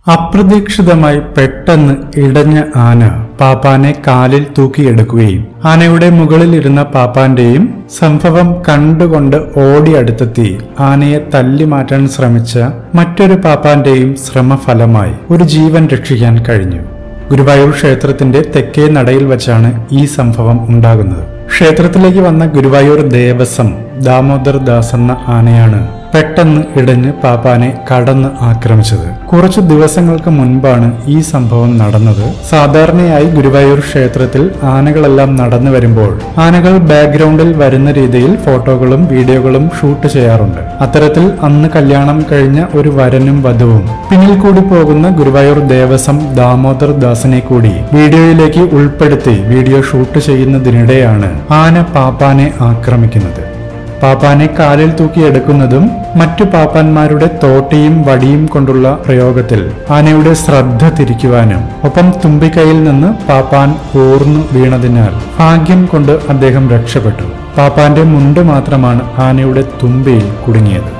അപ്രതീക്ഷിതമായി പെട്ടെന്ന് ഇടഞ്ഞ ആന പാപ്പാനെ കാലിൽ തൂക്കിയെടുക്കുകയും ആനയുടെ മുകളിലിരുന്ന പാപ്പാന്റെയും സംഭവം കണ്ടുകൊണ്ട് ഓടിയടുത്തെത്തി ആനയെ തല്ലി മാറ്റാൻ ശ്രമിച്ച മറ്റൊരു പാപ്പാന്റെയും ശ്രമഫലമായി ഒരു ജീവൻ രക്ഷിക്കാൻ കഴിഞ്ഞു ഗുരുവായൂർ ക്ഷേത്രത്തിന്റെ തെക്കേ നടയിൽ വച്ചാണ് ഈ സംഭവം ഉണ്ടാകുന്നത് ക്ഷേത്രത്തിലേക്ക് വന്ന ഗുരുവായൂർ ദേവസ്വം ദാമോദർ ദാസ് എന്ന ആനയാണ് പെട്ടെന്ന് ഇടഞ്ഞ് പാപ്പാനെ കടന്ന് ആക്രമിച്ചത് കുറച്ചു ദിവസങ്ങൾക്ക് മുൻപാണ് ഈ സംഭവം നടന്നത് സാധാരണയായി ഗുരുവായൂർ ക്ഷേത്രത്തിൽ ആനകളെല്ലാം നടന്നു വരുമ്പോൾ ആനകൾ ബാക്ക്ഗ്രൗണ്ടിൽ വരുന്ന രീതിയിൽ ഫോട്ടോകളും വീഡിയോകളും ഷൂട്ട് ചെയ്യാറുണ്ട് അത്തരത്തിൽ അന്ന് കല്യാണം കഴിഞ്ഞ ഒരു വരനും വധുവും പിന്നിൽ കൂടി പോകുന്ന ഗുരുവായൂർ ദേവസ്വം ദാമോദർ ദാസിനെ കൂടി വീഡിയോയിലേക്ക് ഉൾപ്പെടുത്തി വീഡിയോ ഷൂട്ട് ചെയ്യുന്നതിനിടെയാണ് ആന പാപ്പാനെ ആക്രമിക്കുന്നത് പാപ്പാനെ കാലിൽ തൂക്കിയെടുക്കുന്നതും മറ്റു പാപ്പാന്മാരുടെ തോട്ടിയും വടിയും കൊണ്ടുള്ള പ്രയോഗത്തിൽ ആനയുടെ ശ്രദ്ധ തിരിക്കുവാനും ഒപ്പം തുമ്പിക്കൈയിൽ നിന്ന് പാപ്പാൻ ഊർന്നു വീണതിനാൽ ഭാഗ്യം കൊണ്ട് അദ്ദേഹം രക്ഷപ്പെട്ടു പാപ്പാന്റെ മുണ്ട് മാത്രമാണ് ആനയുടെ തുമ്പിയിൽ കുടുങ്ങിയത്